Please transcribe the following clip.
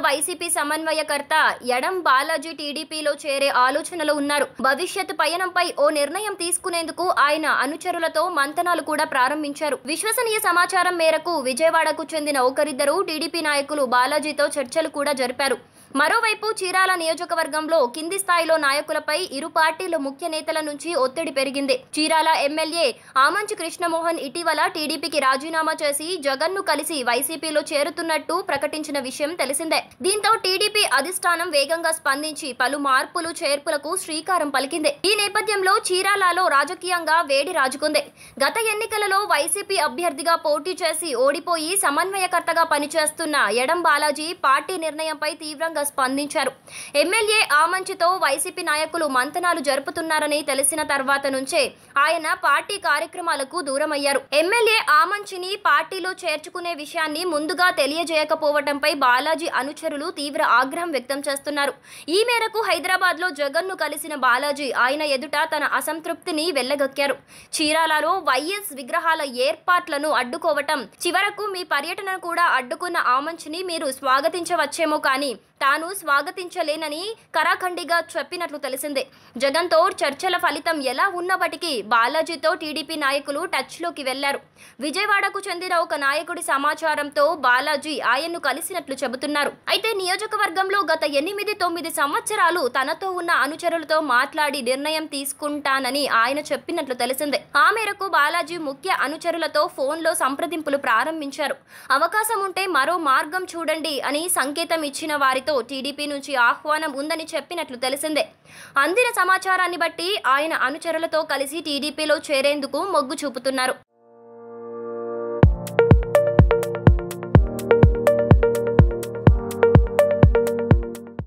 YCP సమన్వయకర్త ఎడం బాలాజీ టీడీపీలో చేరే ఆలోచనలో ఉన్నారు భవిష్యత్ పయనంపై ఓ నిర్ణయం తీసుకునేందుకు ఆయన అనుచరులతో మంతనాలు కూడా ప్రారంభించారు విశ్వసనీయ సమాచారం మేరకు విజయవాడకు చెందిన ఒకరిద్దరు టీడీపీ నాయకులు బాలాజీతో చర్చలు కూడా జరిపారు మరోవైపు చీరాల నియోజకవర్గంలో కింది స్థాయిలో నాయకులపై ఇరు పార్టీల ముఖ్య నేతల నుంచి ఒత్తిడి పెరిగింది చీరాల ఎమ్మెల్యే ఆమంచి కృష్ణమోహన్ ఇటీవల టీడీపీకి రాజీనామా చేసి జగన్ను కలిసి వైసీపీలో చేరుతున్నట్టు ప్రకటించిన విషయం తెలిసిందే దీంతో టీడీపీ అధిష్టానం వేగంగా స్పందించి పలు మార్పులు చేర్పులకు శ్రీకారం పలికింది ఈ నేపథ్యంలో చీరాలలో రాజకీయంగా వేడి రాజుకుంది గత ఎన్నికలలో వైసీపీ అభ్యర్థిగా పోటీ చేసి ఓడిపోయి సమన్వయకర్తగా పనిచేస్తున్న ఎడం బాలాజీ పార్టీ నిర్ణయంపై తీవ్రంగా స్పందించారు ఎమ్మెల్యే ఆమంచితో వైసీపీ నాయకులు మంతనాలు జరుపుతున్నారని తెలిసిన తర్వాత నుంచే ఆయన పార్టీ కార్యక్రమాలకు దూరమయ్యారు ఎమ్మెల్యే ఆమంచిని పార్టీలో చేర్చుకునే విషయాన్ని ముందుగా తెలియజేయకపోవడంపై బాలాజీ అనుచరులు తీవ్ర ఆగ్రహం వ్యక్తం చేస్తున్నారు ఈ మేరకు హైదరాబాద్ లో జగన్ ను కలిసిన బాలాజీ ఆయన ఎదుట తన అసంతృప్తిని వెళ్లగక్కారు చీరాలలో వైఎస్ విగ్రహాల ఏర్పాట్లను అడ్డుకోవటం చివరకు మీ పర్యటనను కూడా అడ్డుకున్న ఆమంచిని మీరు స్వాగతించవచ్చేమో కానీ తాను స్వాగతించలేనని కరాఖండిగా చెప్పినట్లు తెలిసిందే జగన్తో చర్చల ఫలితం ఎలా ఉన్నప్పటికీ బాలాజీతో టీడీపీ నాయకులు టచ్లోకి వెళ్లారు విజయవాడకు చెందిన ఒక నాయకుడి సమాచారంతో బాలాజీ ఆయన్ను కలిసినట్లు చెబుతున్నారు అయితే నియోజకవర్గంలో గత ఎనిమిది తొమ్మిది సంవత్సరాలు తనతో ఉన్న అనుచరులతో మాట్లాడి నిర్ణయం తీసుకుంటానని ఆయన చెప్పినట్లు తెలిసిందే ఆ మేరకు బాలాజీ ముఖ్య అనుచరులతో ఫోన్లో సంప్రదింపులు ప్రారంభించారు అవకాశం ఉంటే మరో మార్గం చూడండి అని సంకేతం ఇచ్చిన వారితో టీడీపీ నుంచి ఆహ్వానం ఉందని చెప్పినట్లు తెలిసిందే అందిన సమాచారాన్ని బట్టి ఆయన అనుచరులతో కలిసి టీడీపీలో చేరేందుకు మొగ్గు చూపుతున్నారు